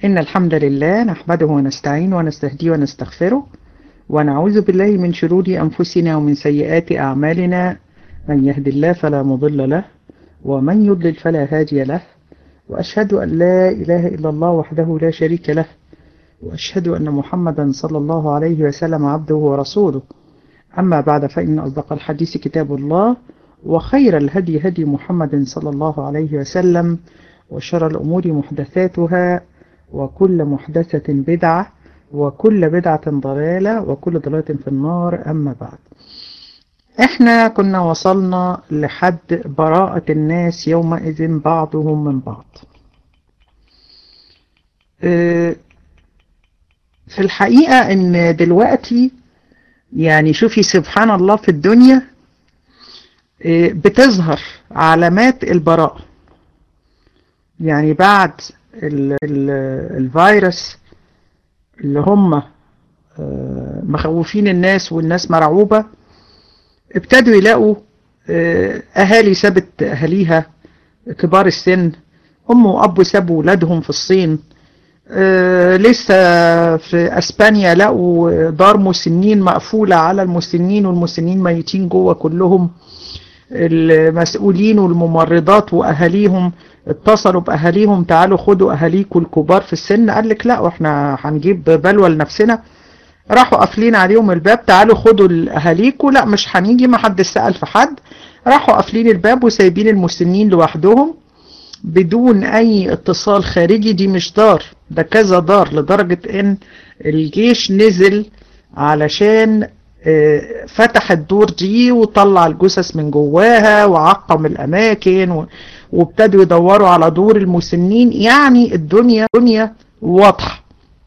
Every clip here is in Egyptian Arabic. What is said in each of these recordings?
إن الحمد لله نحمده ونستعين ونستهديه ونستغفره ونعوذ بالله من شرور أنفسنا ومن سيئات أعمالنا من يهد الله فلا مضل له ومن يضلل فلا هادي له وأشهد أن لا إله إلا الله وحده لا شريك له وأشهد أن محمدا صلى الله عليه وسلم عبده ورسوله أما بعد فإن أصدق الحديث كتاب الله وخير الهدي هدي محمد صلى الله عليه وسلم وشر الأمور محدثاتها وكل محدثة بدعة وكل بدعة ضلالة وكل ضلالة في النار أما بعد احنا كنا وصلنا لحد براءة الناس يومئذ بعضهم من بعض في الحقيقة ان دلوقتي يعني شوفي سبحان الله في الدنيا بتظهر علامات البراءة يعني بعد ال ال الفيروس اللي هم مخوفين الناس والناس مرعوبة ابتدوا يلاقوا أهالي سابت أهاليها كبار السن أم وأب سابوا ولادهم في الصين لسه في أسبانيا لقوا دار مسنين مقفولة على المسنين والمسنين ميتين جوه كلهم المسؤولين والممرضات وأهاليهم اتصلوا بأهاليهم تعالوا خدوا أهاليكم الكبار في السن قال لك لا واحنا هنجيب بلوى لنفسنا راحوا قافلين عليهم الباب تعالوا خدوا أهاليكم لا مش هنيجي ما حد سأل في حد راحوا قافلين الباب وسايبين المسنين لوحدهم بدون أي اتصال خارجي دي مش دار ده كذا دار لدرجة ان الجيش نزل علشان فتح الدور دي وطلع الجثث من جواها وعقم الأماكن وابتدوا يدوروا على دور المسنين يعني الدنيا دنيا واضحة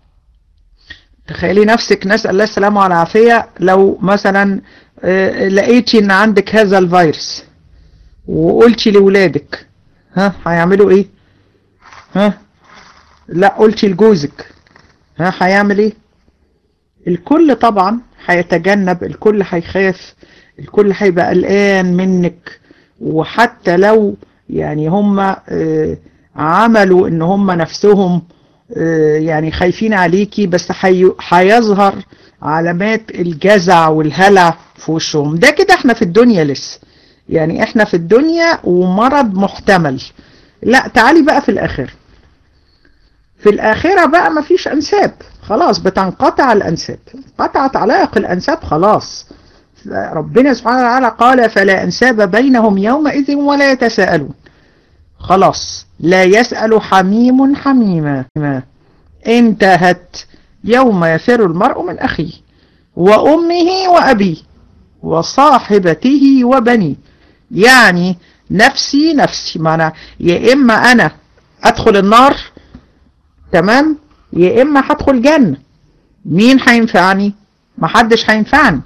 تخيلي نفسك نسأل الله السلامة والعافية لو مثلا لقيتي ان عندك هذا الفيروس وقلتي لولادك ها هيعملوا ايه ها لا قلتي لجوزك ها هيعمل ايه الكل طبعا هيتجنب الكل هيخاف الكل هيبقى قلقان منك وحتى لو يعني هم عملوا ان هم نفسهم يعني خايفين عليكي بس هيظهر علامات الجزع والهلع في وشهم ده كده احنا في الدنيا لسه يعني احنا في الدنيا ومرض محتمل لا تعالي بقى في الاخرة في الاخرة بقى مفيش انساب خلاص بتنقطع الانساب قطعت علائق الانساب خلاص ربنا سبحانه وتعالى قال فلا انساب بينهم يومئذ ولا يتساءلون خلاص لا يسأل حميم حميما انتهت يوم يفر المرء من أخيه وأمه وأبيه وصاحبته وبنيه يعني نفسي نفسي معنى يا إما أنا أدخل النار تمام يا إما هدخل جنة مين هينفعني محدش هينفعني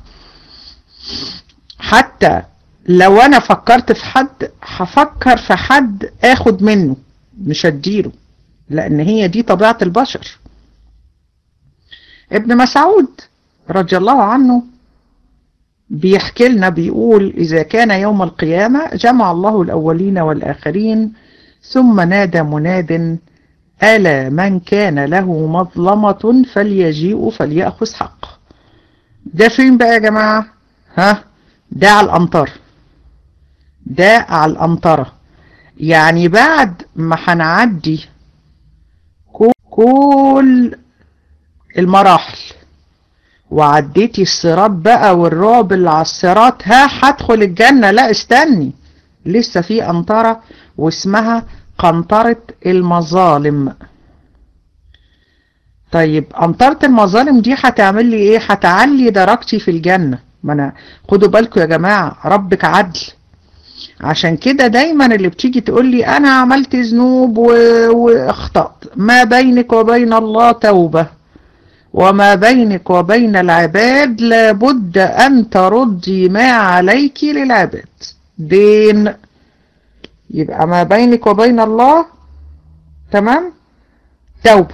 حتى لو انا فكرت في حد هفكر في حد اخد منه مش اديله لان هي دي طبيعة البشر ابن مسعود رضي الله عنه بيحكي لنا بيقول اذا كان يوم القيامة جمع الله الاولين والاخرين ثم نادى مناد ألا من كان له مظلمة فليجيء فليأخذ حقه ده فين بقى يا جماعة ها ده على الأمطار ده على الأمطرة يعني بعد ما هنعدي كل المراحل وعديتي الصراط بقى والرعب اللي على الصراط ها هدخل الجنة لا استني لسه في أمطرة واسمها قنطرة المظالم طيب أمطرة المظالم دي هتعمل لي ايه هتعلي درجتي في الجنة ما انا خدوا بالكم يا جماعة ربك عدل عشان كده دايما اللي بتيجي تقول لي انا عملت ذنوب واخطأت ما بينك وبين الله توبة وما بينك وبين العباد لابد ان تردي ما عليك للعباد دين يبقى ما بينك وبين الله تمام توبة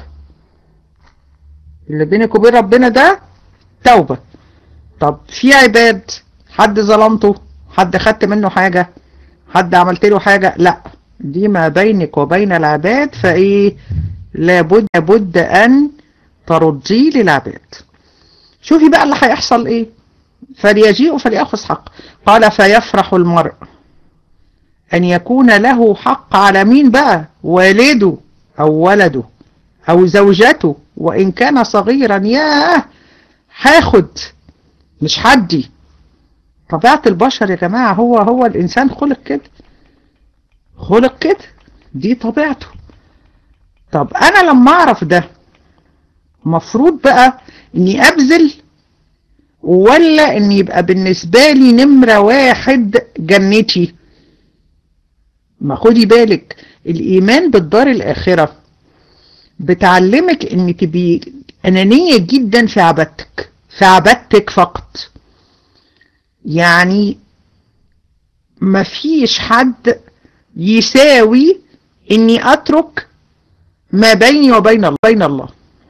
اللي بينك وبين ربنا ده توبة طب في عباد حد ظلمته حد خدت منه حاجة حد عملت له حاجة لا دي ما بينك وبين العباد فايه لابد لابد أن ترديه للعباد شوفي بقى اللي هيحصل ايه فليجيء فليأخذ حق قال فيفرح المرء أن يكون له حق على مين بقى والده أو ولده أو زوجته وإن كان صغيرا ياه هاخد مش حدي طبيعة البشر يا جماعة هو هو الإنسان خلق كده خلق كده دي طبيعته طب أنا لما أعرف ده مفروض بقى إني أبذل ولا إن يبقى بالنسبة لي نمرة واحد جنتي ما خدي بالك الإيمان بالدار الآخرة بتعلمك إن تبقي أنانية جدا في عبادتك في عبادتك فقط يعني مفيش حد يساوي إني أترك ما بيني وبين الله بين الله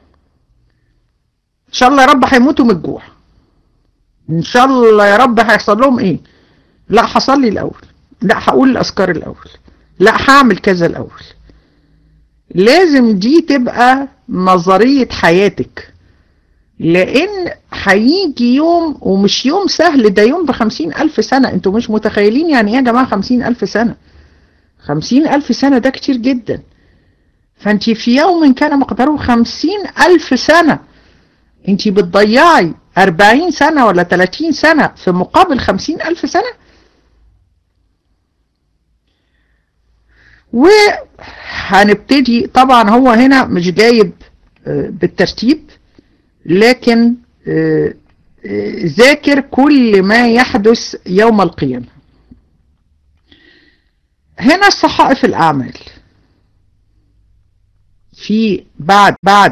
إن شاء الله يا رب هيموتوا من الجوع إن شاء الله يا رب هيحصل لهم إيه لا حصل لي الأول لا هقول الأذكار الأول لا هعمل كذا الأول لازم دي تبقى نظرية حياتك لأن هيجي يوم ومش يوم سهل ده يوم بخمسين ألف سنة انتوا مش متخيلين يعني ايه يا جماعة خمسين ألف سنة خمسين ألف سنة ده كتير جدا فانت في يوم كان مقداره خمسين ألف سنة انت بتضيعي أربعين سنة ولا تلاتين سنة في مقابل خمسين ألف سنة وهنبتدي طبعا هو هنا مش جايب بالترتيب لكن ذاكر كل ما يحدث يوم القيامة هنا الصحائف الأعمال في بعد بعد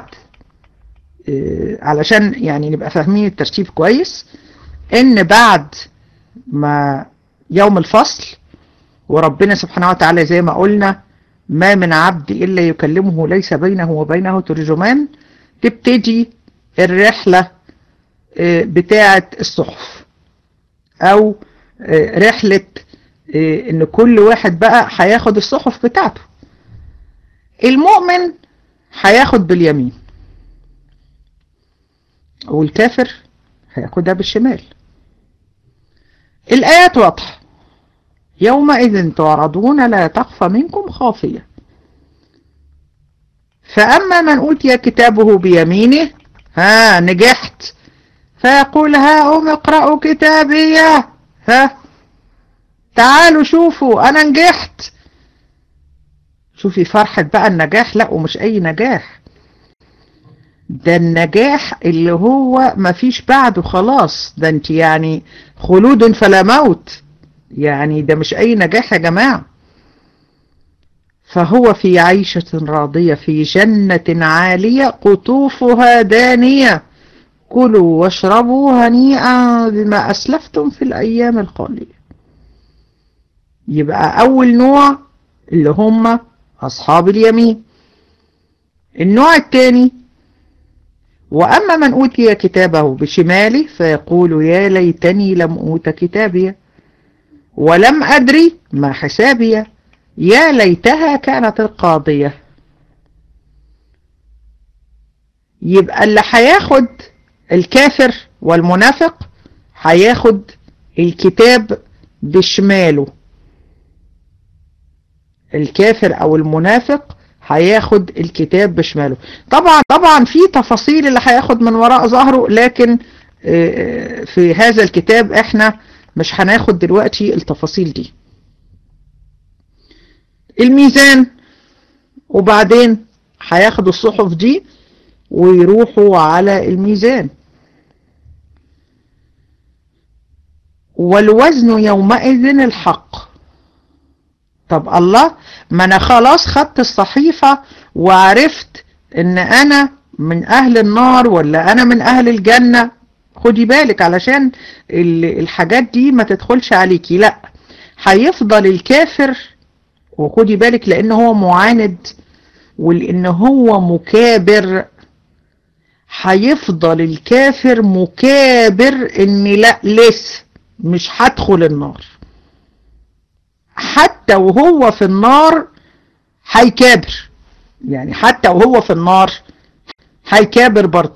علشان يعني نبقى فاهمين الترتيب كويس ان بعد ما يوم الفصل وربنا سبحانه وتعالى زي ما قلنا ما من عبد إلا يكلمه ليس بينه وبينه ترجمان تبتدي الرحلة بتاعة الصحف أو رحلة إن كل واحد بقى هياخد الصحف بتاعته المؤمن هياخد باليمين والكافر هياخدها بالشمال الآيات واضحة يومئذ تعرضون لا تخفى منكم خافية فأما من أوتي كتابه بيمينه ها نجحت فيقول ها أم اقرأوا كتابي ها تعالوا شوفوا أنا نجحت شوفي فرحة بقى النجاح لا ومش أي نجاح ده النجاح اللي هو مفيش بعده خلاص ده انت يعني خلود فلا موت يعني ده مش أي نجاح يا جماعة فهو في عيشة راضية في جنة عالية قطوفها دانية كلوا واشربوا هنيئا بما أسلفتم في الأيام الخالية يبقى أول نوع اللي هم أصحاب اليمين النوع الثاني وأما من أوتي كتابه بشماله فيقول يا ليتني لم أوت كتابيه ولم أدري ما حسابي يا ليتها كانت القاضية يبقى اللي هياخد الكافر والمنافق هياخد الكتاب بشماله الكافر او المنافق هياخد الكتاب بشماله طبعا طبعا في تفاصيل اللي هياخد من وراء ظهره لكن في هذا الكتاب احنا مش هناخد دلوقتي التفاصيل دي الميزان وبعدين هياخدوا الصحف دي ويروحوا على الميزان والوزن يومئذ الحق طب الله ما انا خلاص خدت الصحيفة وعرفت ان انا من اهل النار ولا انا من اهل الجنة خدي بالك علشان الحاجات دي ما تدخلش عليكي لا هيفضل الكافر وخدي بالك لان هو معاند ولان هو مكابر هيفضل الكافر مكابر ان لا لسه مش هدخل النار حتى وهو في النار هيكابر يعني حتى وهو في النار هيكابر برضه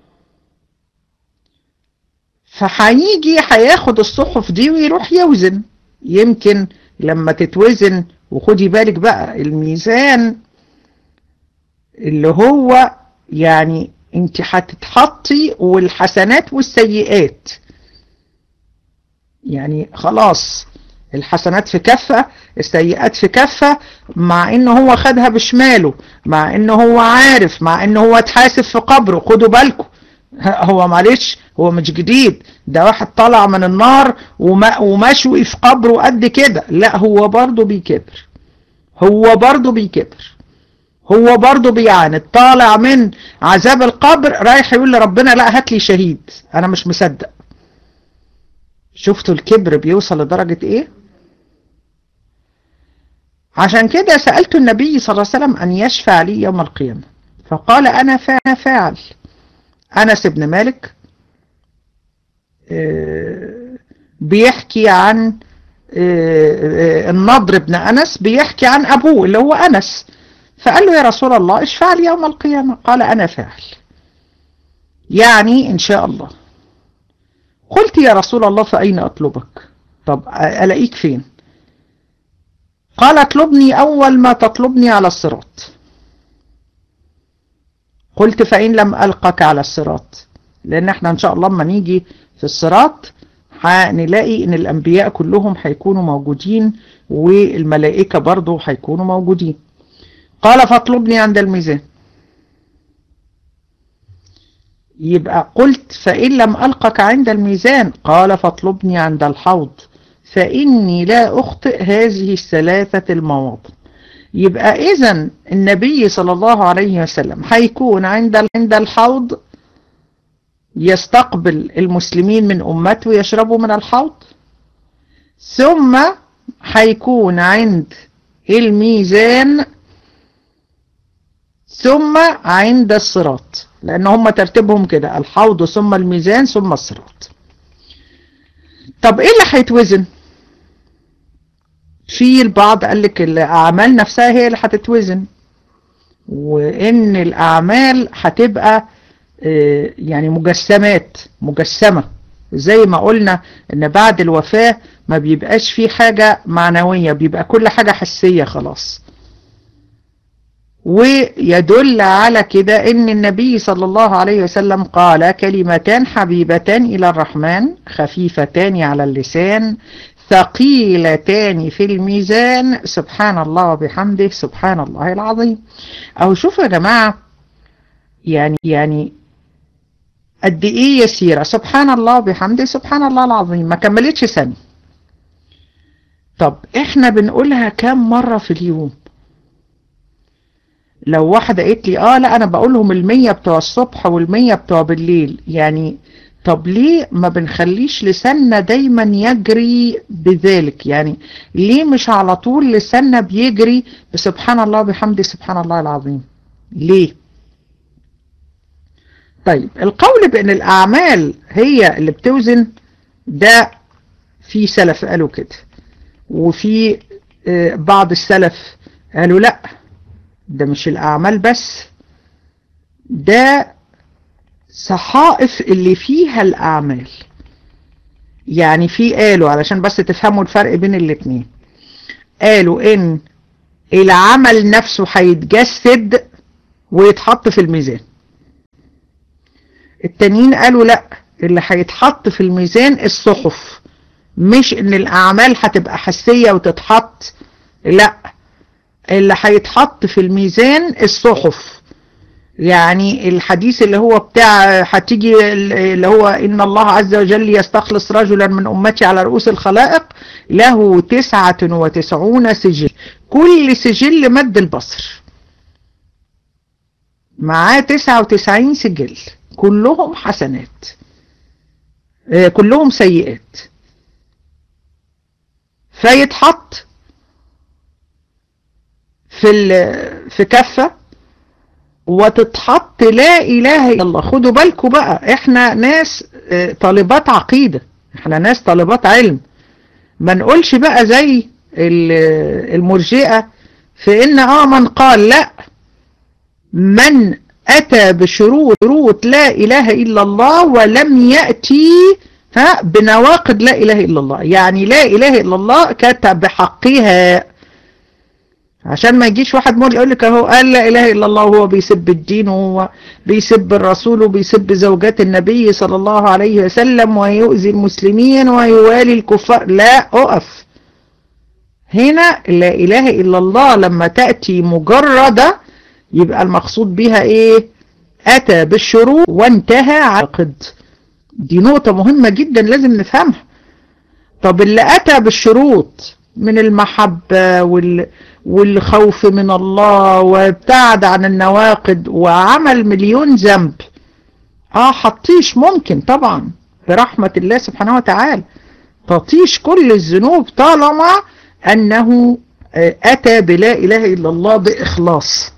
فهيجي هياخد الصحف دي ويروح يوزن يمكن لما تتوزن وخدي بالك بقى الميزان اللي هو يعني انت هتتحطي والحسنات والسيئات يعني خلاص الحسنات في كفة السيئات في كفة مع ان هو خدها بشماله مع ان هو عارف مع ان هو اتحاسب في قبره خدوا بالكم هو معلش هو مش جديد ده واحد طلع من النار ومشوي في قبره قد كده لا هو برضه بيكبر هو برضه بيكبر هو برضه بيعاند طالع من عذاب القبر رايح يقول لربنا لا هات لي شهيد انا مش مصدق شفتوا الكبر بيوصل لدرجة ايه عشان كده سألت النبي صلى الله عليه وسلم أن يشفع لي يوم القيامة فقال أنا فاعل أنس بن مالك بيحكي عن النضر بن أنس بيحكي عن أبوه اللي هو أنس فقال له يا رسول الله اشفع لي يوم القيامة قال أنا فاعل يعني إن شاء الله قلت يا رسول الله فأين أطلبك طب ألاقيك فين قال اطلبني أول ما تطلبني على الصراط قلت فإن لم ألقك على الصراط لأن احنا إن شاء الله لما نيجي في الصراط هنلاقي إن الأنبياء كلهم هيكونوا موجودين والملائكة برضو هيكونوا موجودين قال فاطلبني عند الميزان يبقى قلت فإن لم ألقك عند الميزان قال فاطلبني عند الحوض فإني لا أخطئ هذه الثلاثة المواطن يبقى إذا النبي صلى الله عليه وسلم هيكون عند عند الحوض يستقبل المسلمين من أمته يشربوا من الحوض ثم هيكون عند الميزان ثم عند الصراط لأن هم ترتيبهم كده الحوض ثم الميزان ثم الصراط طب ايه اللي هيتوزن في البعض قال لك الاعمال نفسها هي اللي هتتوزن وان الاعمال هتبقى يعني مجسمات مجسمة زي ما قلنا ان بعد الوفاة ما بيبقاش في حاجة معنوية بيبقى كل حاجة حسية خلاص ويدل على كده ان النبي صلى الله عليه وسلم قال كلمتان حبيبتان الى الرحمن خفيفتان على اللسان ثقيلتان في الميزان سبحان الله وبحمده سبحان الله العظيم او شوفوا يا جماعة يعني يعني قد ايه يسيرة سبحان الله وبحمده سبحان الله العظيم ما كملتش ثانية طب احنا بنقولها كام مرة في اليوم لو واحدة قالت لي اه لا انا بقولهم المية بتوع الصبح والمية بتوع بالليل يعني طب ليه ما بنخليش لساننا دايما يجري بذلك يعني ليه مش على طول لساننا بيجري بسبحان الله بحمد سبحان الله العظيم ليه طيب القول بان الاعمال هي اللي بتوزن ده في سلف قالوا كده وفي بعض السلف قالوا لا ده مش الأعمال بس ده صحائف اللي فيها الأعمال يعني في قالوا علشان بس تفهموا الفرق بين الاتنين قالوا ان العمل نفسه هيتجسد ويتحط في الميزان التانيين قالوا لا اللي هيتحط في الميزان الصحف مش ان الاعمال هتبقى حسية وتتحط لا اللي هيتحط في الميزان الصحف يعني الحديث اللي هو بتاع هتيجي اللي هو ان الله عز وجل يستخلص رجلا من امتي على رؤوس الخلائق له تسعة وتسعون سجل كل سجل مد البصر معاه تسعة وتسعين سجل كلهم حسنات كلهم سيئات فيتحط في في كفة وتتحط لا اله الا الله خدوا بالكم بقى احنا ناس طالبات عقيدة احنا ناس طالبات علم ما نقولش بقى زي المرجئة في ان اه من قال لا من أتى بشروط شروط لا إله إلا الله ولم يأتي ها بنواقض لا إله إلا الله يعني لا إله إلا الله كتب بحقها عشان ما يجيش واحد مر يقول لك اهو قال لا اله الا الله وهو بيسب الدين وهو بيسب الرسول وبيسب زوجات النبي صلى الله عليه وسلم ويؤذي المسلمين ويوالي الكفار لا اقف هنا لا اله الا الله لما تأتي مجردة يبقى المقصود بها ايه اتى بالشروط وانتهى عقد دي نقطة مهمة جدا لازم نفهمها طب اللي اتى بالشروط من المحبة وال... والخوف من الله وابتعد عن النواقد وعمل مليون ذنب اه حطيش ممكن طبعا برحمة الله سبحانه وتعالى تطيش كل الذنوب طالما انه اتى بلا اله الا الله باخلاص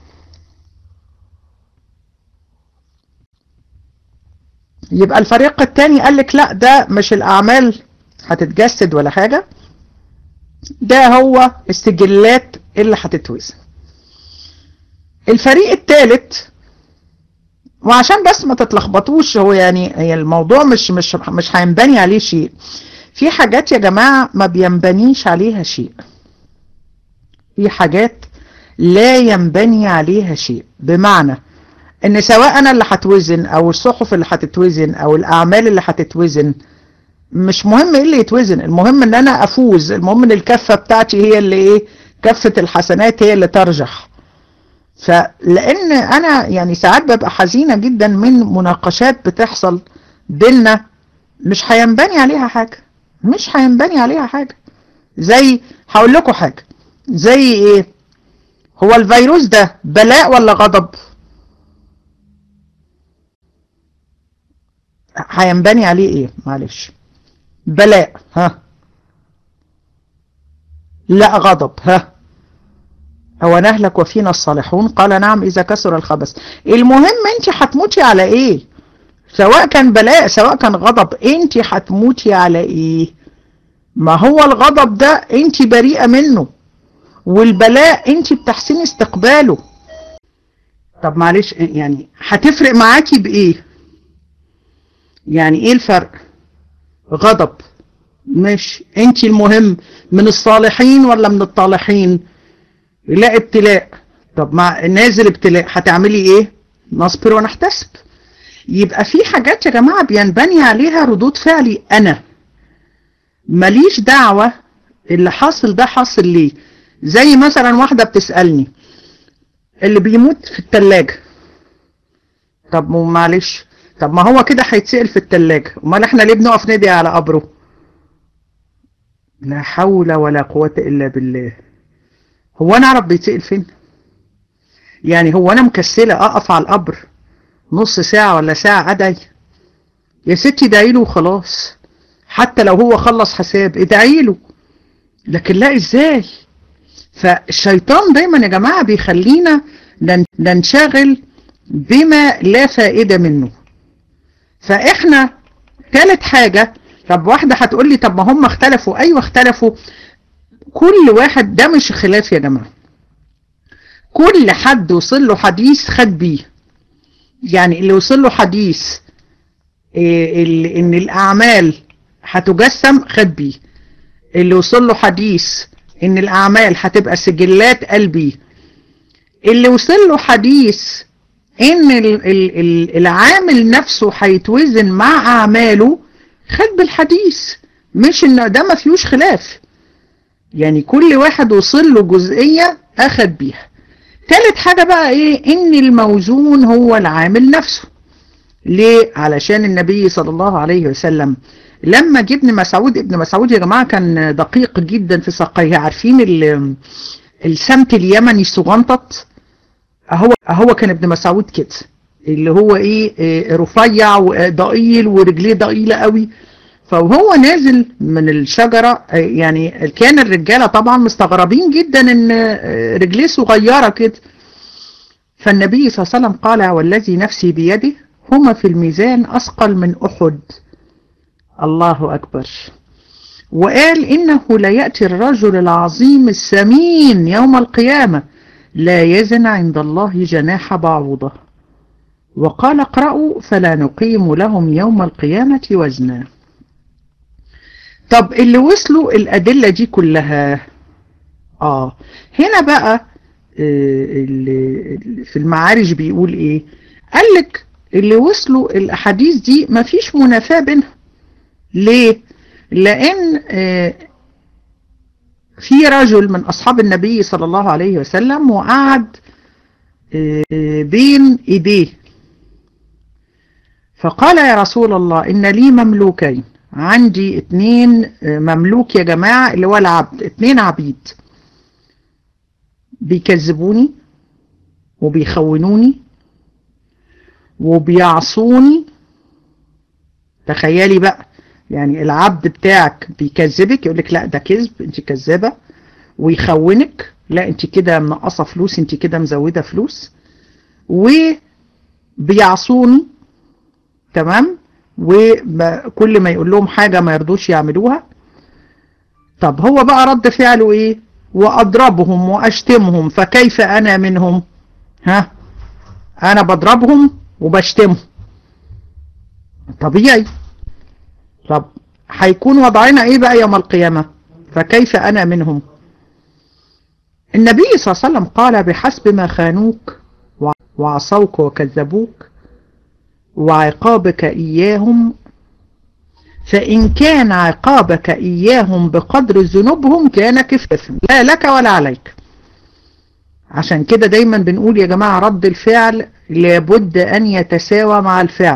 يبقى الفريق الثاني قال لك لا ده مش الاعمال هتتجسد ولا حاجة ده هو السجلات اللي هتتوزن الفريق الثالث وعشان بس ما تتلخبطوش هو يعني هي الموضوع مش مش مش هينبني عليه شيء في حاجات يا جماعة ما بينبنيش عليها شيء في حاجات لا ينبني عليها شيء بمعنى ان سواء انا اللي هتوزن او الصحف اللي هتتوزن او الاعمال اللي هتتوزن مش مهم ايه اللي يتوزن المهم ان انا افوز المهم ان الكفة بتاعتي هي اللي ايه كفة الحسنات هي اللي ترجح فلان انا يعني ساعات ببقى حزينة جدا من مناقشات بتحصل بينا مش هينبني عليها حاجة مش هينبني عليها حاجة زي هقول لكم حاجة زي ايه هو الفيروس ده بلاء ولا غضب هينبني عليه ايه معلش بلاء ها لا غضب ها هو نهلك وفينا الصالحون قال نعم إذا كسر الخبث المهم انت هتموتي على ايه سواء كان بلاء سواء كان غضب انت هتموتي على ايه ما هو الغضب ده انت بريئة منه والبلاء انت بتحسين استقباله طب معلش يعني هتفرق معاكي بايه يعني ايه الفرق غضب مش انت المهم من الصالحين ولا من الطالحين لا ابتلاء طب مع نازل ابتلاء هتعملي ايه نصبر ونحتسب يبقى في حاجات يا جماعة بينبني عليها ردود فعلي انا ماليش دعوة اللي حاصل ده حاصل ليه زي مثلا واحدة بتسألني اللي بيموت في التلاجة طب معلش طب ما هو كده هيتسأل في التلاجة امال احنا ليه بنقف ندعي على قبره لا حول ولا قوة الا بالله هو انا اعرف بيتسأل فين يعني هو انا مكسلة اقف على القبر نص ساعة ولا ساعة ادعي يا ستي ادعي له وخلاص حتى لو هو خلص حساب ادعي له لكن لا ازاي فالشيطان دايما يا جماعة بيخلينا ننشغل بما لا فائدة منه فاحنا ثالث حاجة طب واحدة هتقول لي طب ما هم اختلفوا ايوه اختلفوا كل واحد ده مش خلاف يا جماعة كل حد وصل له حديث خد بيه يعني اللي وصل له حديث إيه ان الاعمال هتجسم خد بيه اللي وصل له حديث ان الاعمال هتبقى سجلات قلبي اللي وصل له حديث ان ال ال ال العامل نفسه هيتوزن مع اعماله خد بالحديث مش ان ده ما فيهوش خلاف يعني كل واحد وصل له جزئية اخد بيها تالت حاجة بقى ايه ان الموزون هو العامل نفسه ليه علشان النبي صلى الله عليه وسلم لما جه ابن مسعود ابن مسعود يا جماعة كان دقيق جدا في ساقيه عارفين السمت اليمني الصغنطط هو هو كان ابن مسعود كده اللي هو ايه, إيه رفيع وضئيل ورجليه ضئيله قوي فهو نازل من الشجرة يعني كان الرجالة طبعا مستغربين جدا ان رجليه صغيرة كده فالنبي صلى الله عليه وسلم قال والذي نفسي بيده هما في الميزان أثقل من أحد الله أكبر وقال إنه لا يأتي الرجل العظيم السمين يوم القيامة لا يزن عند الله جناح بعوضة وقال اقرأوا فلا نقيم لهم يوم القيامة وزنا طب اللي وصلوا الأدلة دي كلها آه هنا بقى اللي في المعارج بيقول إيه قال لك اللي وصلوا الأحاديث دي مفيش منافاة بينها ليه لأن في رجل من أصحاب النبي صلى الله عليه وسلم وقعد بين إيديه فقال يا رسول الله إن لي مملوكين عندي اتنين مملوك يا جماعة اللي هو العبد اتنين عبيد بيكذبوني وبيخونوني وبيعصوني تخيلي بقى يعني العبد بتاعك بيكذبك يقول لك لا ده كذب انت كذابه ويخونك لا انت كده منقصه فلوس انت كده مزوده فلوس وبيعصوني تمام وكل ما يقول لهم حاجه ما يرضوش يعملوها طب هو بقى رد فعله ايه واضربهم واشتمهم فكيف انا منهم ها انا بضربهم وبشتمهم طبيعي طب هيكون وضعنا ايه بقى يوم القيامة فكيف انا منهم النبي صلى الله عليه وسلم قال بحسب ما خانوك وعصوك وكذبوك وعقابك اياهم فإن كان عقابك إياهم بقدر ذنوبهم كان كفاف لا لك ولا عليك عشان كده دايما بنقول يا جماعة رد الفعل لابد أن يتساوى مع الفعل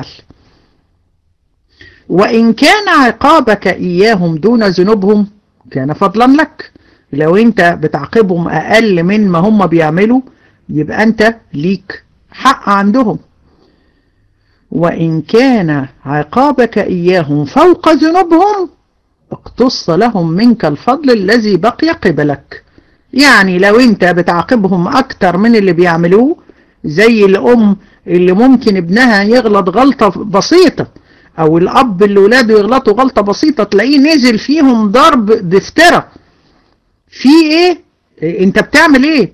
وإن كان عقابك إياهم دون ذنوبهم كان فضلا لك لو أنت بتعاقبهم أقل من ما هم بيعملوا يبقى أنت ليك حق عندهم وإن كان عقابك إياهم فوق ذنوبهم اقتص لهم منك الفضل الذي بقي قبلك يعني لو انت بتعاقبهم اكتر من اللي بيعملوه زي الام اللي ممكن ابنها يغلط غلطة بسيطة او الاب اللي ولاده يغلطوا غلطة بسيطة تلاقيه نزل فيهم ضرب بافترة في ايه انت بتعمل ايه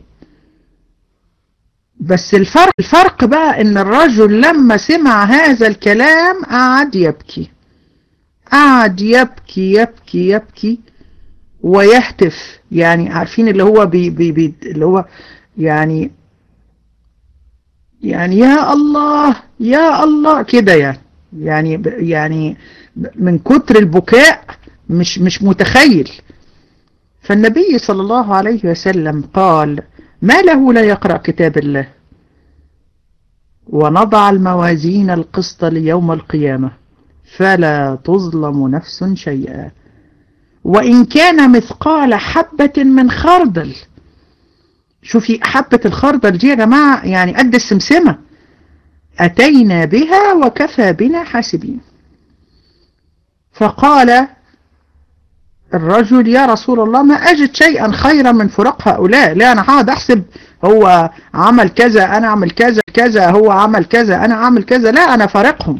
بس الفرق الفرق بقى ان الرجل لما سمع هذا الكلام قعد يبكي قعد يبكي يبكي يبكي ويهتف يعني عارفين اللي هو بي بي بي اللي هو يعني يعني يا الله يا الله كده يعني يعني يعني من كتر البكاء مش مش متخيل فالنبي صلى الله عليه وسلم قال ما له لا يقرأ كتاب الله ونضع الموازين القسط ليوم القيامة فلا تظلم نفس شيئا وإن كان مثقال حبة من خردل شوفي حبة الخردل دي يا جماعة يعني قد السمسمة أتينا بها وكفى بنا حاسبين فقال الرجل يا رسول الله ما أجد شيئا خيرا من فراق هؤلاء لا أنا هقعد أحسب هو عمل كذا أنا أعمل كذا كذا هو عمل كذا أنا أعمل كذا لا أنا فارقهم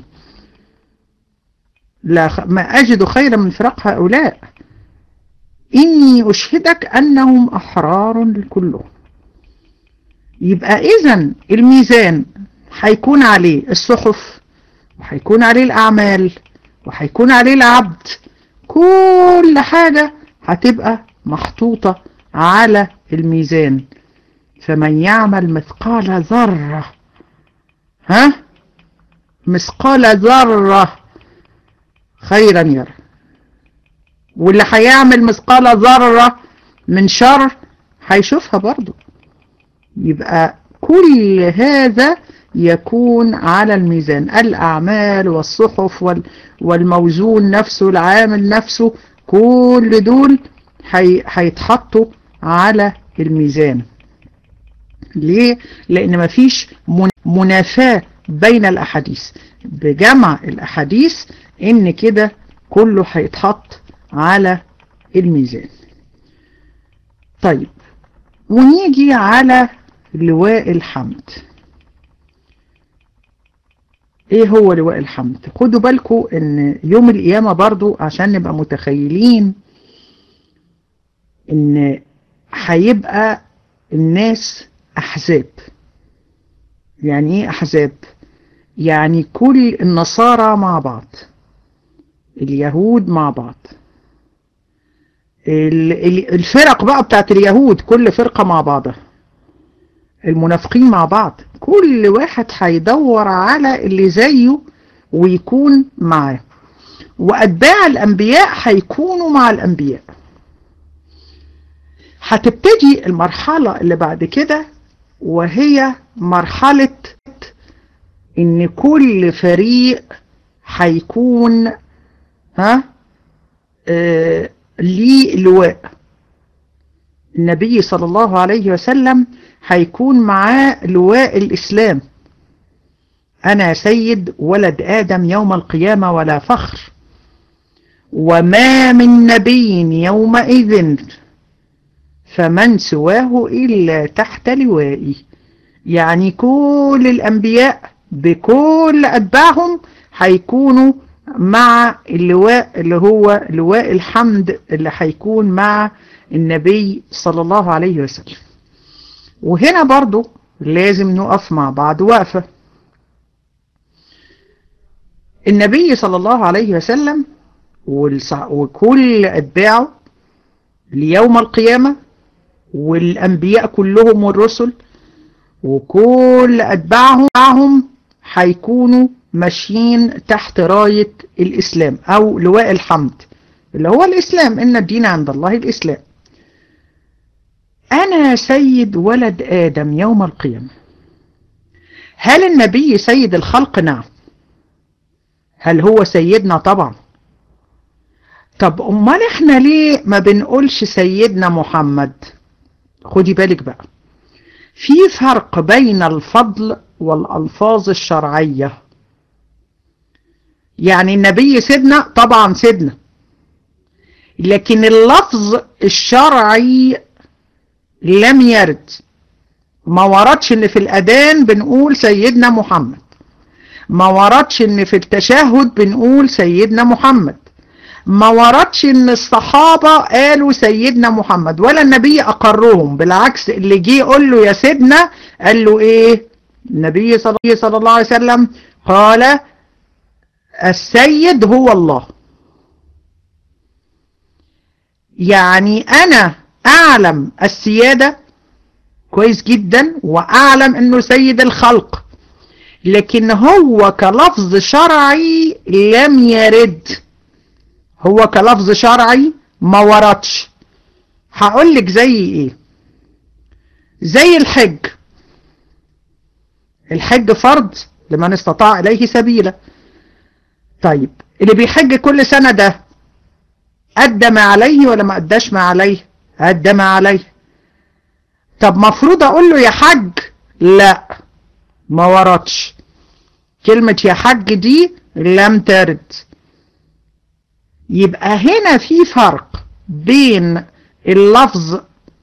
لا ما أجد خيرا من فراق هؤلاء إني أشهدك أنهم أحرار كلهم يبقى إذا الميزان هيكون عليه الصحف وهيكون عليه الأعمال وهيكون عليه العبد كل حاجة هتبقى محطوطة على الميزان فمن يعمل مثقال ذرة ها مثقال ذرة خيرا يرى واللي هيعمل مثقال ذرة من شر هيشوفها برضو يبقى كل هذا يكون على الميزان الأعمال والصحف والموزون نفسه العامل نفسه كل دول هيتحطوا على الميزان ليه؟ لأن مفيش منافاة بين الأحاديث بجمع الأحاديث إن كده كله هيتحط على الميزان طيب ونيجي على لواء الحمد ايه هو لواء الحمد خدوا بالكم ان يوم القيامة برضو عشان نبقى متخيلين ان هيبقى الناس أحزاب يعني إيه أحزاب يعني كل النصارى مع بعض اليهود مع بعض الفرق بقى بتاعت اليهود كل فرقة مع بعضها المنافقين مع بعض كل واحد هيدور على اللي زيه ويكون معاه وأتباع الأنبياء هيكونوا مع الأنبياء هتبتدي المرحلة اللي بعد كده وهي مرحلة ان كل فريق هيكون ها آه ليه لواء النبي صلى الله عليه وسلم هيكون معاه لواء الإسلام أنا سيد ولد آدم يوم القيامة ولا فخر وما من نبي يومئذ فمن سواه إلا تحت لوائي يعني كل الأنبياء بكل أتباعهم هيكونوا مع اللواء اللي هو لواء الحمد اللي هيكون مع النبي صلى الله عليه وسلم وهنا برضو لازم نقف مع بعض وقفة النبي صلى الله عليه وسلم وكل أتباعه ليوم القيامة والأنبياء كلهم والرسل وكل أتباعهم هيكونوا ماشيين تحت راية الإسلام أو لواء الحمد اللي هو الإسلام إن الدين عند الله الإسلام أنا سيد ولد آدم يوم القيامة هل النبي سيد الخلق نعم هل هو سيدنا طبعا طب أمال إحنا ليه ما بنقولش سيدنا محمد خدي بالك بقى في فرق بين الفضل والألفاظ الشرعية يعني النبي سيدنا طبعا سيدنا لكن اللفظ الشرعي لم يرد ما وردش ان في الأذان بنقول سيدنا محمد ما وردش ان في التشهد بنقول سيدنا محمد ما وردش ان الصحابة قالوا سيدنا محمد ولا النبي اقرهم بالعكس اللي جه يقول له يا سيدنا قال له ايه النبي صلى الله عليه وسلم قال السيد هو الله يعني انا اعلم السيادة كويس جدا واعلم انه سيد الخلق لكن هو كلفظ شرعي لم يرد هو كلفظ شرعي ما وردش هقول لك زي ايه زي الحج الحج فرض لمن استطاع اليه سبيلا طيب اللي بيحج كل سنة ده أدى ما عليه ولا ما أداش ما عليه أدى ما عليه طب مفروض أقول له يا حج لا ما وردش كلمة يا حج دي لم ترد يبقى هنا في فرق بين اللفظ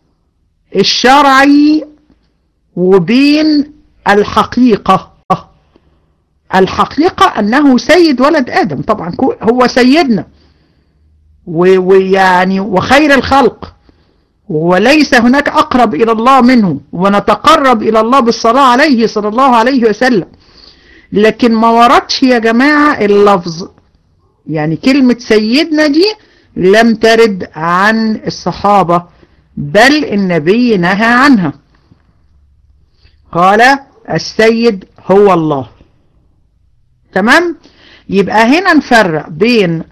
الشرعي وبين الحقيقة الحقيقة أنه سيد ولد آدم طبعا هو سيدنا ويعني وخير الخلق وليس هناك أقرب إلى الله منه ونتقرب إلى الله بالصلاة عليه صلى الله عليه وسلم لكن ما وردش يا جماعة اللفظ يعني كلمة سيدنا دي لم ترد عن الصحابة بل النبي نهى عنها قال السيد هو الله تمام يبقى هنا نفرق بين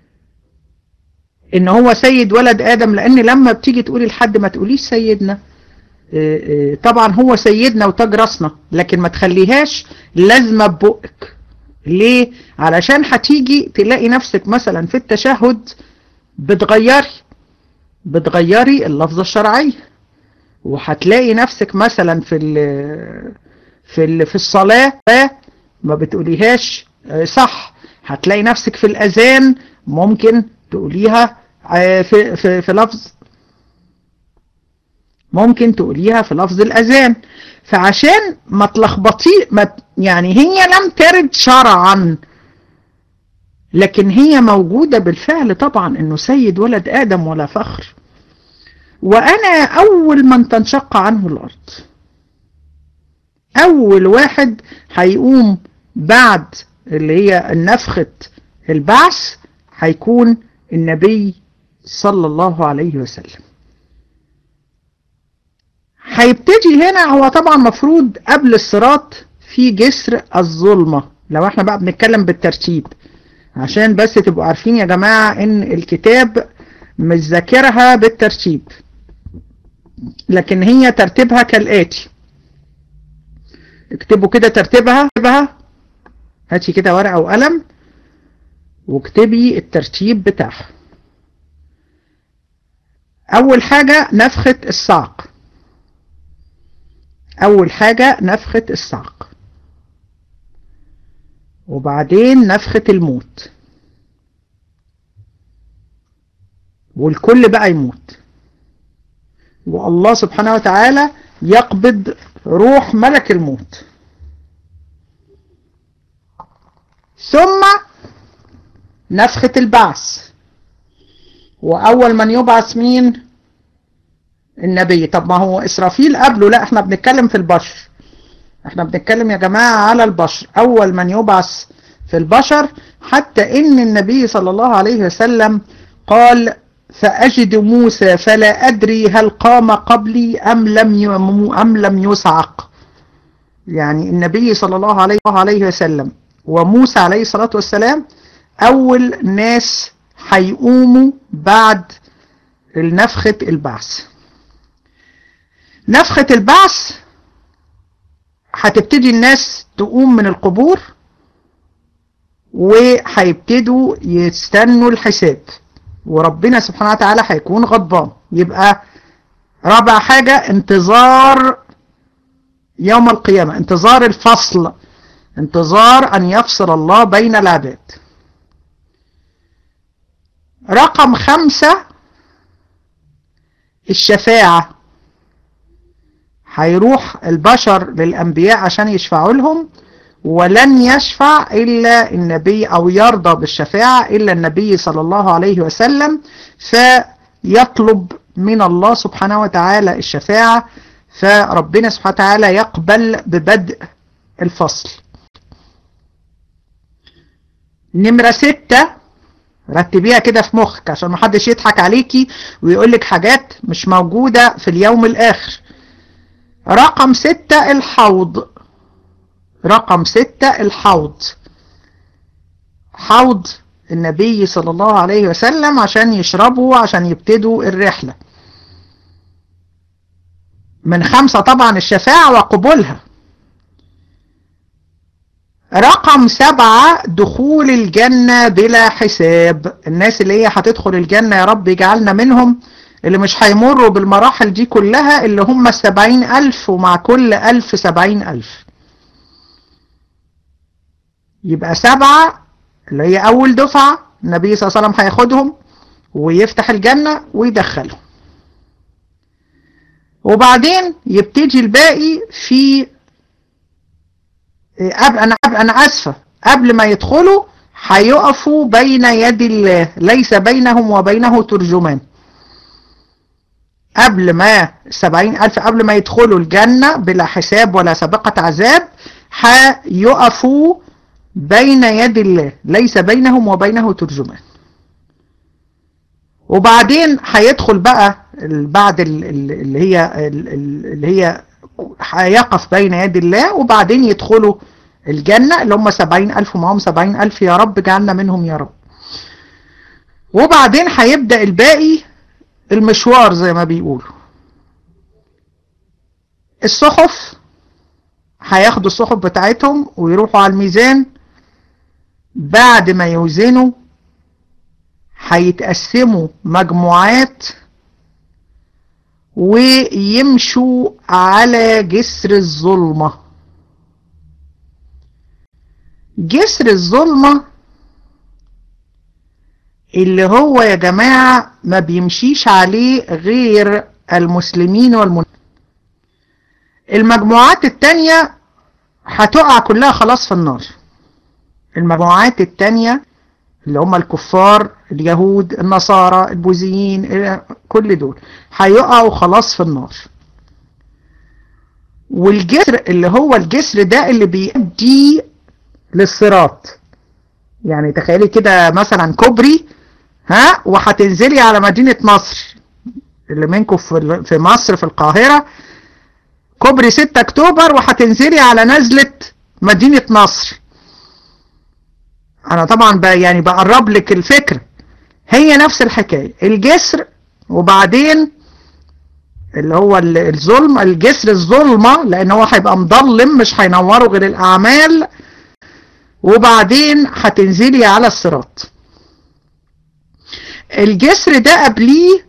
ان هو سيد ولد ادم لان لما بتيجي تقولي لحد ما تقوليش سيدنا طبعا هو سيدنا وتاج راسنا لكن ما تخليهاش لازمه ببقك ليه علشان هتيجي تلاقي نفسك مثلا في التشهد بتغيري بتغيري اللفظه الشرعيه وهتلاقي نفسك مثلا في ال في ال في الصلاه ما بتقوليهاش صح هتلاقي نفسك في الاذان ممكن تقوليها في في في لفظ ممكن تقوليها في لفظ الاذان فعشان ما تلخبطي ما يعني هي لم ترد شرعا لكن هي موجودة بالفعل طبعا انه سيد ولد ادم ولا فخر وانا اول من تنشق عنه الارض أول واحد هيقوم بعد اللي هي نفخة البعث هيكون النبي صلى الله عليه وسلم هيبتدي هنا هو طبعا مفروض قبل الصراط في جسر الظلمة لو احنا بقى بنتكلم بالترتيب عشان بس تبقوا عارفين يا جماعة ان الكتاب مش ذاكرها بالترتيب لكن هي ترتيبها كالآتي اكتبوا كده ترتيبها هاتي كده ورقة وقلم واكتبي الترتيب بتاعها أول حاجة نفخة الصعق أول حاجة نفخة الصعق وبعدين نفخة الموت والكل بقى يموت والله سبحانه وتعالى يقبض روح ملك الموت ثم نفخة البعث وأول من يبعث مين النبي طب ما هو إسرافيل قبله لا احنا بنتكلم في البشر احنا بنتكلم يا جماعة على البشر أول من يبعث في البشر حتى إن النبي صلى الله عليه وسلم قال فأجد موسى فلا أدري هل قام قبلي أم لم أم لم يصعق يعني النبي صلى الله عليه عليه وسلم وموسى عليه الصلاة والسلام أول ناس هيقوموا بعد نفخة البعث نفخة البعث هتبتدي الناس تقوم من القبور وهيبتدوا يستنوا الحساب وربنا سبحانه وتعالى هيكون غضبان يبقى رابع حاجة انتظار يوم القيامة انتظار الفصل انتظار أن يفصل الله بين العباد رقم خمسة الشفاعة هيروح البشر للأنبياء عشان يشفعوا لهم ولن يشفع إلا النبي أو يرضى بالشفاعة إلا النبي صلى الله عليه وسلم فيطلب من الله سبحانه وتعالى الشفاعة فربنا سبحانه وتعالى يقبل ببدء الفصل نمرة ستة رتبيها كده في مخك عشان محدش يضحك عليكي ويقولك حاجات مش موجودة في اليوم الآخر رقم ستة الحوض رقم ستة الحوض حوض النبي صلى الله عليه وسلم عشان يشربوا عشان يبتدوا الرحلة من خمسة طبعا الشفاعة وقبولها رقم سبعة دخول الجنة بلا حساب الناس اللي هي هتدخل الجنة يا رب يجعلنا منهم اللي مش هيمروا بالمراحل دي كلها اللي هم السبعين ألف ومع كل ألف سبعين ألف يبقى سبعة اللي هي أول دفعة النبي صلى الله عليه وسلم هياخدهم ويفتح الجنة ويدخلهم وبعدين يبتدي الباقي في قبل أنا, أنا أسفة قبل ما يدخلوا هيقفوا بين يد الله ليس بينهم وبينه ترجمان قبل ما سبعين ألف قبل ما يدخلوا الجنة بلا حساب ولا سابقة عذاب هيقفوا بين يد الله ليس بينهم وبينه ترجمان وبعدين هيدخل بقى بعد اللي هي اللي هي هيقف بين يد الله وبعدين يدخلوا الجنة اللي هم سبعين ألف ومعهم سبعين ألف يا رب جعلنا منهم يا رب وبعدين هيبدأ الباقي المشوار زي ما بيقولوا الصحف هياخدوا الصحف بتاعتهم ويروحوا على الميزان بعد ما يوزنوا هيتقسموا مجموعات ويمشوا على جسر الظلمة جسر الظلمة اللي هو يا جماعة ما بيمشيش عليه غير المسلمين والمنافقين المجموعات التانية هتقع كلها خلاص في النار المجموعات التانية اللي هم الكفار اليهود النصارى البوذيين كل دول هيقعوا خلاص في النار والجسر اللي هو الجسر ده اللي بيؤدي للصراط يعني تخيلي كده مثلا كوبري ها وهتنزلي على مدينة مصر اللي منكم في في مصر في القاهرة كوبري 6 اكتوبر وهتنزلي على نزلة مدينة نصر انا طبعا بقى يعني بقرب لك الفكرة هي نفس الحكاية الجسر وبعدين اللي هو الظلم الجسر الظلمة لان هو هيبقى مضلم مش هينوره غير الاعمال وبعدين هتنزلي على الصراط الجسر ده قبليه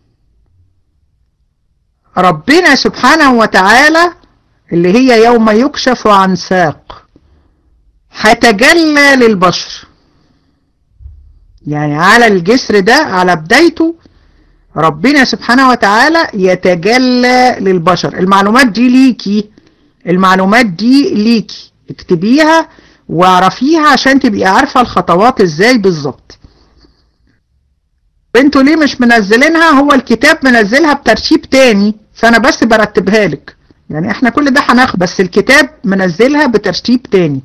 ربنا سبحانه وتعالى اللي هي يوم يكشف عن ساق هتجلى للبشر يعني على الجسر ده على بدايته ربنا سبحانه وتعالى يتجلى للبشر المعلومات دي ليكي المعلومات دي ليكي اكتبيها واعرفيها عشان تبقي عارفة الخطوات ازاي بالظبط انتوا ليه مش منزلينها هو الكتاب منزلها بترتيب تاني فانا بس برتبها لك يعني احنا كل ده هناخد بس الكتاب منزلها بترتيب تاني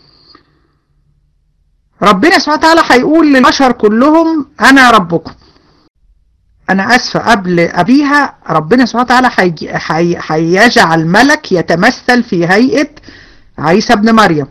ربنا سبحانه وتعالى هيقول للبشر كلهم انا ربكم انا اسفه قبل ابيها ربنا سبحانه وتعالى هيجعل ملك يتمثل في هيئه عيسى ابن مريم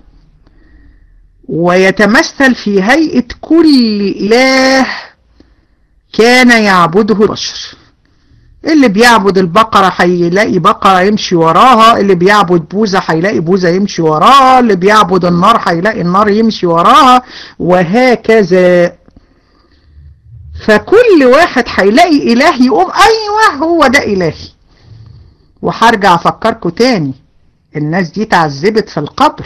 ويتمثل في هيئه كل اله كان يعبده البشر اللي بيعبد البقرة هيلاقي بقرة يمشي وراها اللي بيعبد بوزة هيلاقي بوزة يمشي وراها اللي بيعبد النار هيلاقي النار يمشي وراها وهكذا فكل واحد هيلاقي إله يقوم أيوة هو ده إلهي وهرجع أفكركم تاني الناس دي تعذبت في القبر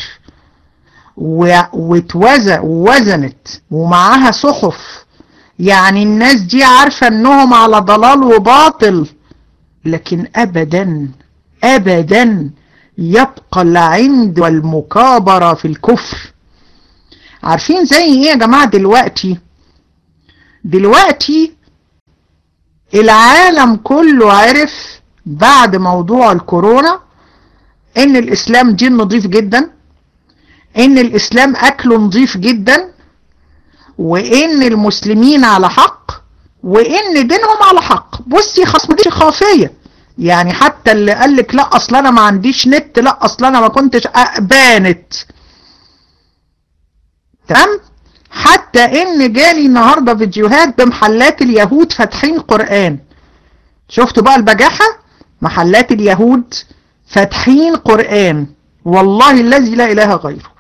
ووزنت ومعاها صحف يعني الناس دي عارفة انهم على ضلال وباطل لكن ابدا ابدا يبقى العند والمكابرة في الكفر عارفين زي ايه يا جماعة دلوقتي دلوقتي العالم كله عرف بعد موضوع الكورونا ان الاسلام دين نظيف جدا ان الاسلام اكله نظيف جدا وان المسلمين على حق وان دينهم على حق بصي خصم دي خافية يعني حتى اللي قال لك لا اصل انا ما عنديش نت لا اصل انا ما كنتش بانت تمام حتى ان جالي النهاردة فيديوهات بمحلات اليهود فاتحين قرآن شفتوا بقى البجاحة محلات اليهود فاتحين قرآن والله الذي لا اله غيره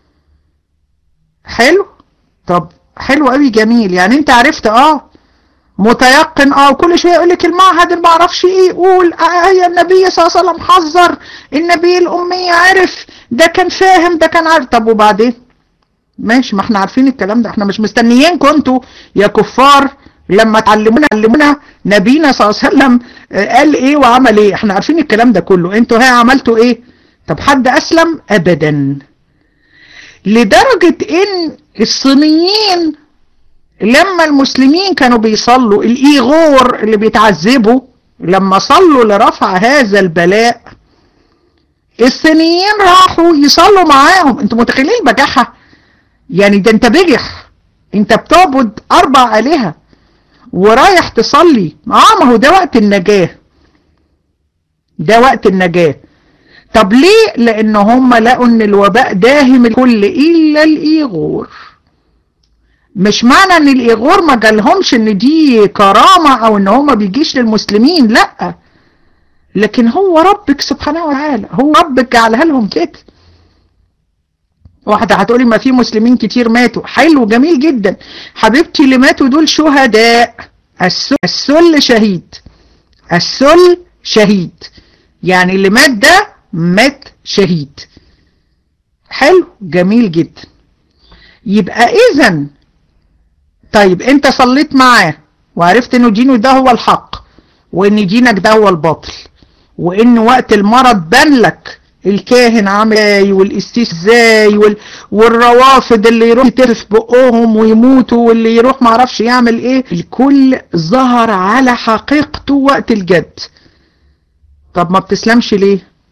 حلو طب حلو قوي جميل يعني انت عرفت اه متيقن اه وكل شويه يقول لك المعهد اللي ما اعرفش ايه يقول آه هي النبي صلى الله عليه وسلم حذر النبي الامي عرف ده كان فاهم ده كان عارف طب وبعدين ماشي ما احنا عارفين الكلام ده احنا مش مستنيين كنتوا يا كفار لما تعلمونا علمونا نبينا صلى الله عليه وسلم قال ايه وعمل ايه احنا عارفين الكلام ده كله انتوا ها عملتوا ايه طب حد اسلم ابدا لدرجة ان الصينيين لما المسلمين كانوا بيصلوا الايغور اللي بيتعذبوا لما صلوا لرفع هذا البلاء الصينيين راحوا يصلوا معاهم انتوا متخيلين البجاحة يعني ده انت بجح انت بتعبد اربع الهة ورايح تصلي اه ما هو ده وقت النجاة ده وقت النجاة طب ليه لان هم لقوا ان الوباء داهم الكل الا الايغور مش معنى ان الايغور ما جالهمش ان دي كرامة او ان هم بيجيش للمسلمين لا لكن هو ربك سبحانه وتعالى هو ربك جعلها لهم كده واحدة هتقولي ما في مسلمين كتير ماتوا حلو جميل جدا حبيبتي اللي ماتوا دول شهداء السل, السل شهيد السل شهيد يعني اللي مات ده مات شهيد حلو جميل جدا يبقى اذا طيب انت صليت معاه وعرفت انه دينه ده هو الحق وان دينك ده هو الباطل وان وقت المرض بان لك الكاهن عامل ازاي والقسيس ازاي وال... والروافد اللي يروح يترف بقهم ويموتوا واللي يروح معرفش يعمل ايه الكل ظهر على حقيقته وقت الجد طب ما بتسلمش ليه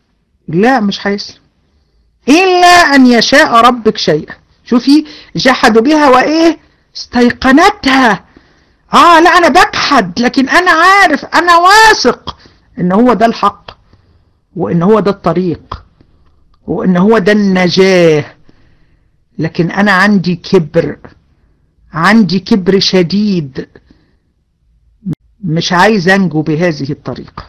لا مش هيسلم إلا أن يشاء ربك شيئا شوفي جحدوا بها وإيه استيقنتها آه لا أنا بجحد لكن أنا عارف أنا واثق إن هو ده الحق وإن هو ده الطريق وإن هو ده النجاة لكن أنا عندي كبر عندي كبر شديد مش عايز أنجو بهذه الطريقة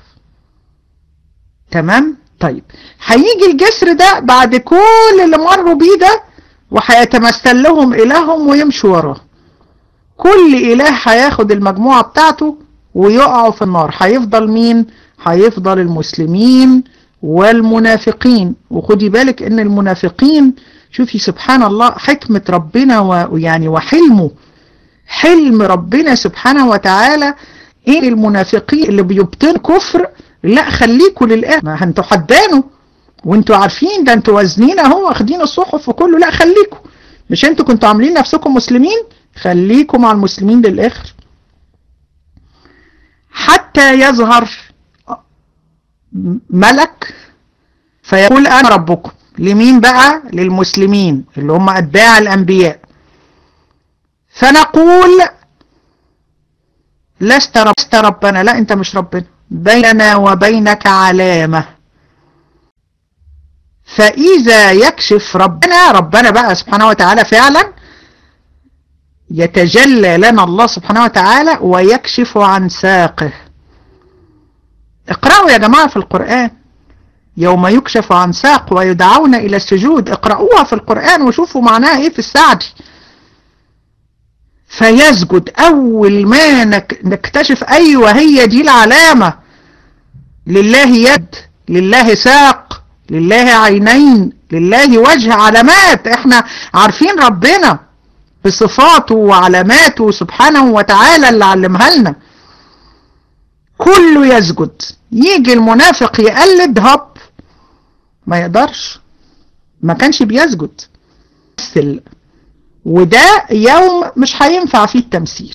تمام طيب هيجي الجسر ده بعد كل اللي مروا بيه ده وهيتمثل لهم إلههم ويمشوا وراه كل إله هياخد المجموعة بتاعته ويقعوا في النار هيفضل مين هيفضل المسلمين والمنافقين وخدي بالك ان المنافقين شوفي سبحان الله حكمة ربنا ويعني وحلمه حلم ربنا سبحانه وتعالى ايه المنافقين اللي بيبطن كفر لا خليكوا للآخر ما انتوا حدانوا وانتوا عارفين ده انتوا وازنين اهو واخدين الصحف وكله لا خليكوا مش انتوا كنتوا عاملين نفسكم مسلمين خليكوا مع المسلمين للآخر حتى يظهر ملك فيقول أنا ربكم لمين بقى للمسلمين اللي هم أتباع الأنبياء فنقول لست, رب لست ربنا لا أنت مش ربنا بيننا وبينك علامة فإذا يكشف ربنا ربنا بقى سبحانه وتعالى فعلا يتجلى لنا الله سبحانه وتعالى ويكشف عن ساقه اقرأوا يا جماعة في القرآن يوم يكشف عن ساق ويدعون إلى السجود اقرأوها في القرآن وشوفوا معناها ايه في السعدي فيسجد أول ما نكتشف أيوة هي دي العلامة لله يد لله ساق لله عينين لله وجه علامات احنا عارفين ربنا بصفاته وعلاماته سبحانه وتعالى اللي علمها لنا كله يسجد يجي المنافق يقلد هب ما يقدرش ما كانش بيسجد مثل وده يوم مش هينفع فيه التمثيل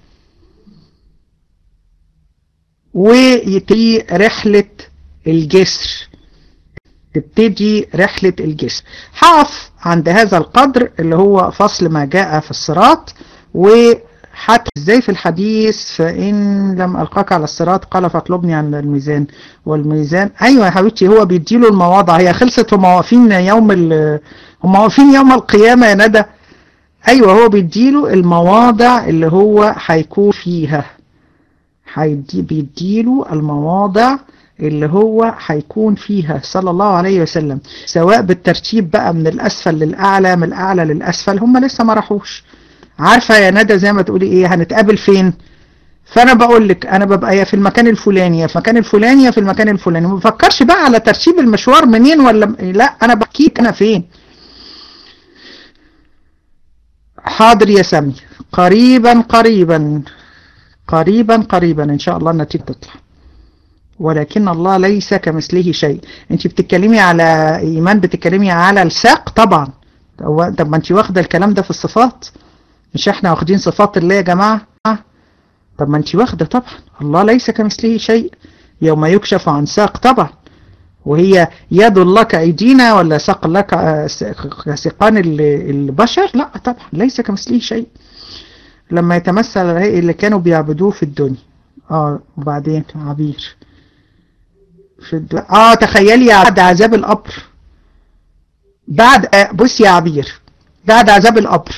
ويبتدي رحلة الجسر تبتدي رحلة الجسر هقف عند هذا القدر اللي هو فصل ما جاء في الصراط وحتى ازاي في الحديث فإن لم ألقاك على الصراط قال فاطلبني عن الميزان والميزان أيوة يا حبيبتي هو بيديله المواضع هي خلصت هم واقفين يوم هم واقفين يوم القيامة يا ندى أيوة هو بيديله المواضع اللي هو هيكون فيها هيدي بيديله المواضع اللي هو هيكون فيها صلى الله عليه وسلم سواء بالترتيب بقى من الأسفل للأعلى من الأعلى للأسفل هم لسه ما راحوش عارفة يا ندى زي ما تقولي ايه هنتقابل فين فانا بقول لك انا ببقى يا في المكان الفلاني يا في المكان الفلاني يا في المكان الفلاني ما بفكرش بقى على ترتيب المشوار منين ولا لا انا بحكيك انا فين حاضر يا سامي قريبا قريبا قريبا قريبا ان شاء الله النتيجة تطلع ولكن الله ليس كمثله شيء انت بتتكلمي على ايمان بتتكلمي على الساق طبعا طب ما انت واخده الكلام ده في الصفات مش احنا واخدين صفات الله يا جماعه طب ما انت واخده طبعا الله ليس كمثله شيء يوم يكشف عن ساق طبعا وهي يد الله كأيدينا ولا ساق الله كسقان البشر لا طبعا ليس كمثله شيء لما يتمثل اللي كانوا بيعبدوه في الدنيا اه وبعدين عبير في الد... اه تخيلي بعد عذاب القبر بعد آه بصي يا عبير بعد عذاب القبر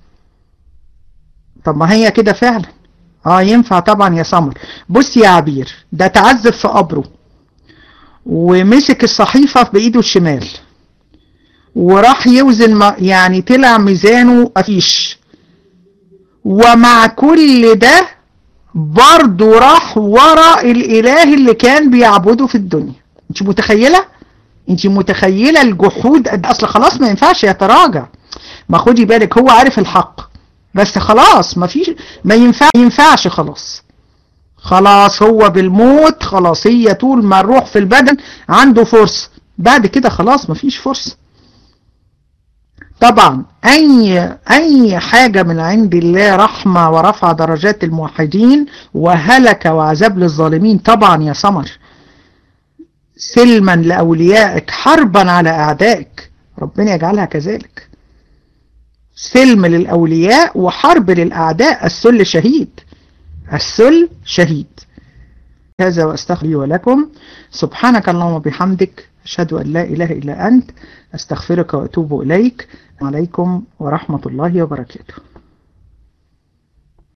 طب ما هي كده فعلا اه ينفع طبعا يا سمر بصي يا عبير ده تعذب في قبره ومسك الصحيفة بإيده الشمال وراح يوزن ما يعني طلع ميزانه مفيش ومع كل ده برضه راح ورا الاله اللي كان بيعبده في الدنيا انت متخيله انت متخيله الجحود اصل خلاص ما ينفعش يتراجع ما خدي بالك هو عارف الحق بس خلاص ما فيش ما ينفع ينفعش خلاص خلاص هو بالموت خلاص هي طول ما الروح في البدن عنده فرصه بعد كده خلاص ما فيش فرصه طبعا أي, أي حاجة من عند الله رحمة ورفع درجات الموحدين وهلك وعذاب للظالمين طبعا يا سمر سلما لأوليائك حربا على أعدائك ربنا يجعلها كذلك سلم للأولياء وحرب للأعداء السل شهيد السل شهيد هذا وأستغفر لي ولكم سبحانك اللهم وبحمدك أشهد أن لا إله إلا أنت أستغفرك وأتوب إليك عليكم ورحمة الله وبركاته